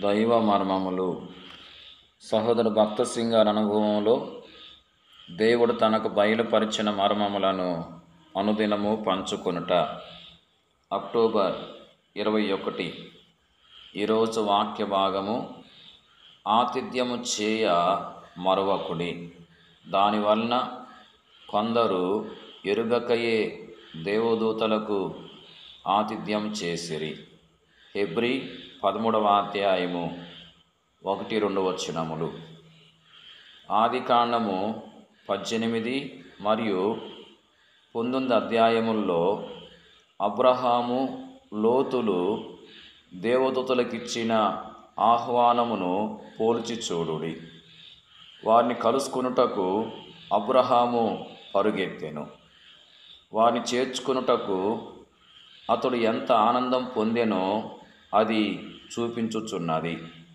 దైవ మర్మములు సహోదరు భక్త సింగ్ గారి అనుభవంలో దేవుడు తనకు బయలుపరిచిన మర్మములను అనుదినము పంచుకొనుట అక్టోబర్ ఇరవై ఒకటి ఈరోజు వాక్య భాగము ఆతిథ్యము చేయ మరవకుడి దానివలన కొందరు ఎరుగకయే దేవదూతలకు ఆతిథ్యం చేసిరి హెబ్రి పదమూడవ అధ్యాయము ఒకటి రెండు వచనములు ఆది కాండము పద్దెనిమిది మరియు పంతొమ్మిది అధ్యాయముల్లో అబ్రహాము లోతులు దేవదూతలకిచ్చిన ఆహ్వానమును పోల్చి చూడుడి వారిని కలుసుకొనుటకు అబ్రహాము పరుగెత్తెను వారిని చేర్చుకొనుటకు అతడు ఎంత ఆనందం పొందెనో అది చూపించుచున్నది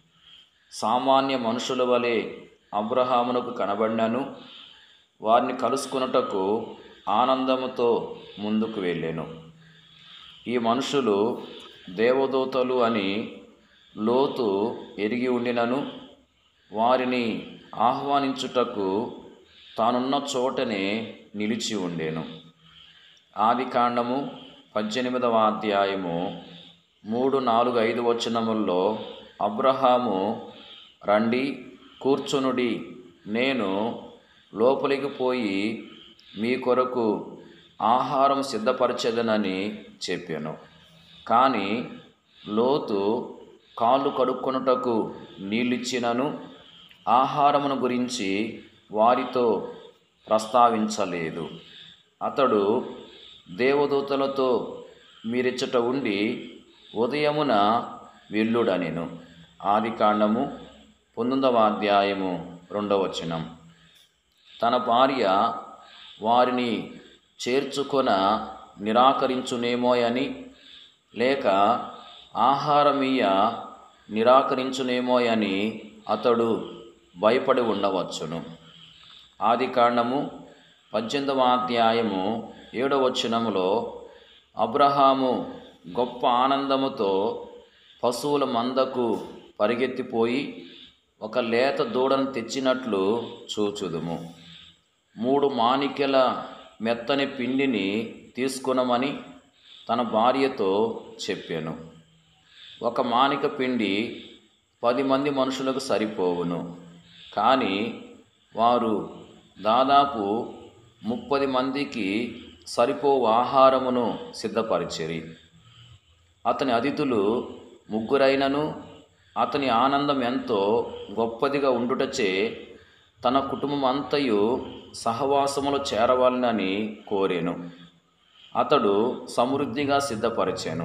సామాన్య మనుషుల వలె అబ్రహామునకు కనబడినను వారిని కలుసుకొనుటకు ఆనందముతో ముందుకు వెళ్ళాను ఈ మనుషులు దేవదూతలు అని లోతు ఎరిగి ఉండినను వారిని ఆహ్వానించుటకు తానున్న చోటనే నిలిచి ఉండేను ఆది కాండము పద్దెనిమిదవ అధ్యాయము మూడు నాలుగు ఐదు వచనముల్లో అబ్రహాము రండి కూర్చునుడి నేను లోపలికి పోయి మీ కొరకు ఆహారం సిద్ధపరచదనని చెప్పాను కానీ లోతు కాళ్ళు కడుక్కొనుటకు నీళ్ళిచ్చినను ఆహారమును గురించి వారితో ప్రస్తావించలేదు అతడు దేవదూతలతో మీరిచ్చట ఉండి ఉదయమున వెళ్ళుడనెను ఆది కాండము పంతొమ్మిదవ అధ్యాయము రెండవ వచనం తన భార్య వారిని చేర్చుకొన నిరాకరించునేమోయని లేక ఆహారమీయ నిరాకరించునేమోయని అతడు భయపడి ఉండవచ్చును ఆది కాండము పద్దెనిమిదవ అధ్యాయము ఏడవ వచనములో అబ్రహాము గొప్ప ఆనందముతో పశువుల మందకు పరిగెత్తిపోయి ఒక లేత దూడను తెచ్చినట్లు చూచుదుము మూడు మాణిక్యల మెత్తని పిండిని తీసుకునమని తన భార్యతో చెప్పాను ఒక మానిక పిండి పది మంది మనుషులకు సరిపోవును కానీ వారు దాదాపు ముప్పది మందికి సరిపోవు ఆహారమును సిద్ధపరిచిరి అతని అతిథులు ముగ్గురైనను అతని ఆనందం ఎంతో గొప్పదిగా ఉండుటచే తన కుటుంబం అంతయు సహవాసములో చేరవాలని కోరెను అతడు సమృద్ధిగా సిద్ధపరిచాను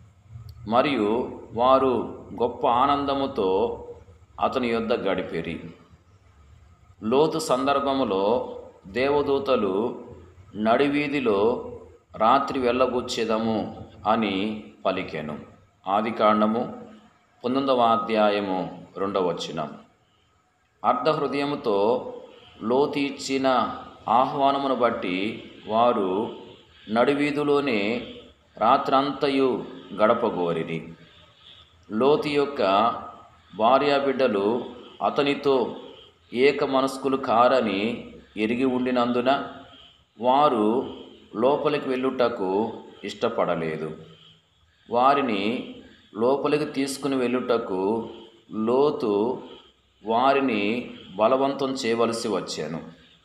మరియు వారు గొప్ప ఆనందముతో అతని యొద్ద గడిపిరి లోతు సందర్భములో దేవదూతలు నడివీధిలో రాత్రి వెళ్ళబుచ్చేదము అని పలికెను ఆది కాండము పంతొమ్మిదవ అధ్యాయము రెండవ వచనం అర్ధ హృదయముతో లోతు ఇచ్చిన ఆహ్వానమును బట్టి వారు నడివీధిలోనే రాత్రంతయు గడపగోరిది లోతు యొక్క భార్యాబిడ్డలు అతనితో ఏక మనస్కులు కారని ఎరిగి ఉండినందున వారు లోపలికి వెళ్ళుటకు ఇష్టపడలేదు వారిని లోపలికి తీసుకుని వెళ్ళుటకు లోతు వారిని బలవంతం చేయవలసి వచ్చాను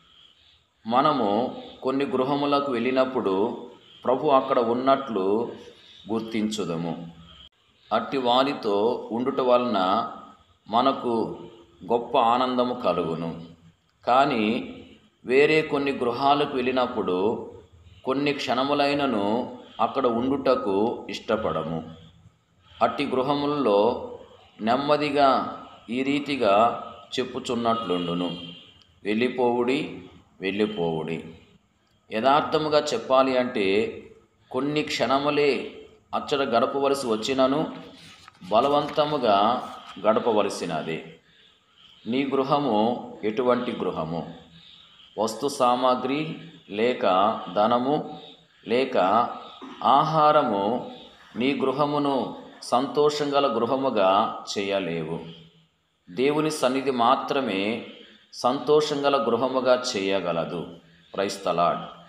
మనము కొన్ని గృహములకు వెళ్ళినప్పుడు ప్రభు అక్కడ ఉన్నట్లు గుర్తించుదము అట్టి వారితో ఉండుట వలన మనకు గొప్ప ఆనందము కలుగును కానీ వేరే కొన్ని గృహాలకు వెళ్ళినప్పుడు కొన్ని క్షణములైనను అక్కడ ఉండుటకు ఇష్టపడము అట్టి గృహముల్లో నెమ్మదిగా ఈ రీతిగా చెప్పుచున్నట్లుండును వెళ్ళిపోవుడి వెళ్ళిపోవుడి యథార్థముగా చెప్పాలి అంటే కొన్ని క్షణములే అచ్చట గడపవలసి వచ్చినను బలవంతముగా గడపవలసినది నీ గృహము ఎటువంటి గృహము వస్తు సామాగ్రి లేక ధనము లేక ఆహారము నీ గృహమును సంతోషంగల గృహముగా చేయలేవు దేవుని సన్నిధి మాత్రమే సంతోషంగల గృహముగా చేయగలదు క్రైస్తలాడ్